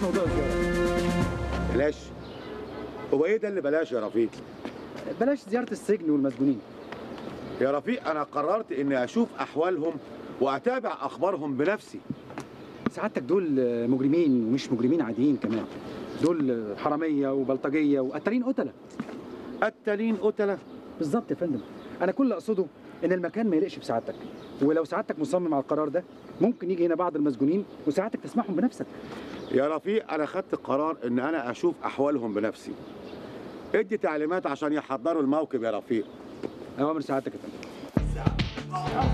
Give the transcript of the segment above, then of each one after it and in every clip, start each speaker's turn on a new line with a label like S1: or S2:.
S1: موضوع الزياره
S2: بلاش هو ايه ده اللي بلاش يا رفيق
S1: بلاش زياره السجن والمسجونين
S2: يا رفيق انا قررت اني اشوف احوالهم واتابع اخبارهم بنفسي
S1: سعادتك دول مجرمين ومش مجرمين عاديين كمان دول حراميه وبلطجيه وقتالين قتله
S2: قتالين قتله
S1: بالظبط يا فندم انا كل اللي اقصده ان المكان ما يليقش بسعادتك ولو سعادتك مصمم على القرار ده ممكن يجي هنا بعض المسجونين وسعادتك تسمعهم بنفسك
S2: يا رفيق انا خدت قرار ان انا اشوف احوالهم بنفسي ادي تعليمات عشان يحضروا الموكب يا رفيق
S1: اوامر سعادتك يا فندم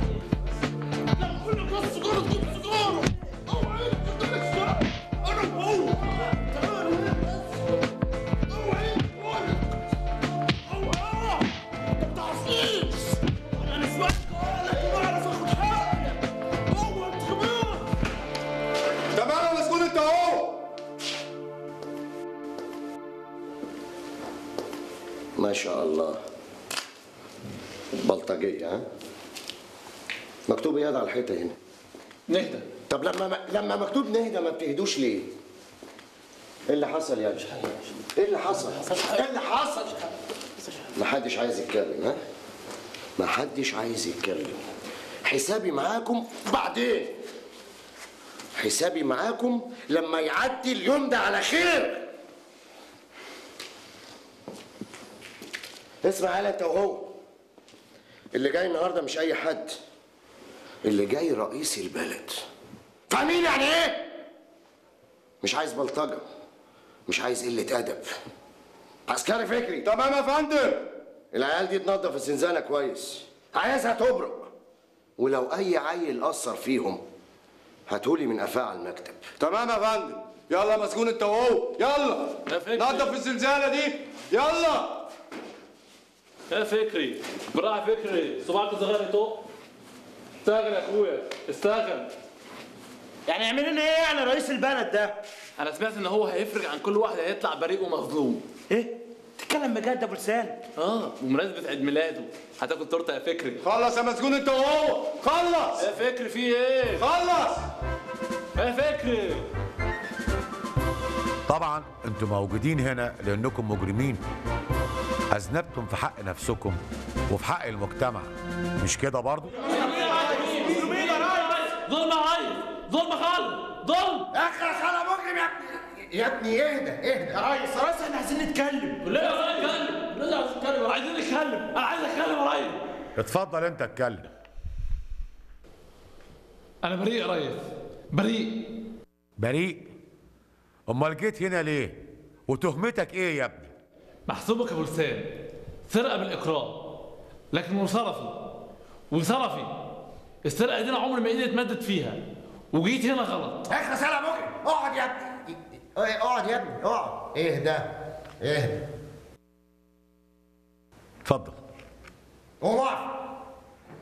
S3: تمام يا مسؤول انت اهو
S4: ما شاء الله بلطجية ها مكتوب ايه هذا على الحيطة هنا
S5: نهدى
S4: طب لما لما مكتوب نهدى ما بتهدوش ليه؟ ايه اللي حصل يا باشا؟ ايه اللي حصل؟ ايه اللي حصل؟ ما حدش عايز يتكلم ها؟ ما حدش عايز يتكلم حسابي معاكم بعدين حسابي معاكم لما يعدي اليوم ده على خير اسمع يالا انت وهو اللي جاي النهارده مش اي حد اللي جاي رئيس البلد فاهمين يعني ايه مش عايز بلطجه مش عايز قله ادب عسكري فكري
S3: تمام يا فندم
S4: العيال دي تنظف الزنزانه كويس عايزها تبرق ولو اي عيل اثر فيهم هاتولي من قفاه على المكتب
S3: تمام يا فندم يلا يا مسجون انت وهو يلا
S5: يا فكري.
S3: نظف الزلزاله دي يلا
S5: يا فكري براح فكري صباعك صغير يطق استاغل يا اخويا استاغل
S6: يعني يعمل لنا ايه يعني رئيس البلد ده؟
S5: انا سمعت ان هو هيفرج عن كل واحد هيطلع بريء ومظلوم
S6: ايه؟ تتكلم بجد يا ابو لسان؟
S5: اه بمناسبه عيد ميلاده هتاكل تورته يا فكري
S3: خلص يا مسجون انت وهو خلص
S5: يا فكري في ايه
S3: خلص
S5: يا فكري
S7: طبعا انتم موجودين هنا لانكم مجرمين اذنبتم في حق نفسكم وفي حق المجتمع مش كده برضو
S5: ظلم يا ريس ظلم خالص ظلم
S4: اخرس على مجرم يا ابني يا ابني اهدى اهدى
S6: يا ريس يا ريس احنا عايزين نتكلم
S5: ليه يا ريس نتكلم ليه عايزين نتكلم عايزين نتكلم انا عايز اتكلم يا ريس
S7: اتفضل انت اتكلم
S5: انا بريء يا ريس بريء
S7: بريء امال جيت هنا ليه وتهمتك ايه يا ابني
S5: محسوبك يا ابو لسان سرقه بالاقرار لكن وصرفي وصرفي السرقه دي انا عمري ما ايدي اتمدت فيها وجيت هنا غلط
S4: اخرس على مجرم اقعد يا ابني ايه، اقعد يا ابني اقعد اهدى اهدى
S7: اتفضل
S4: قوم اقف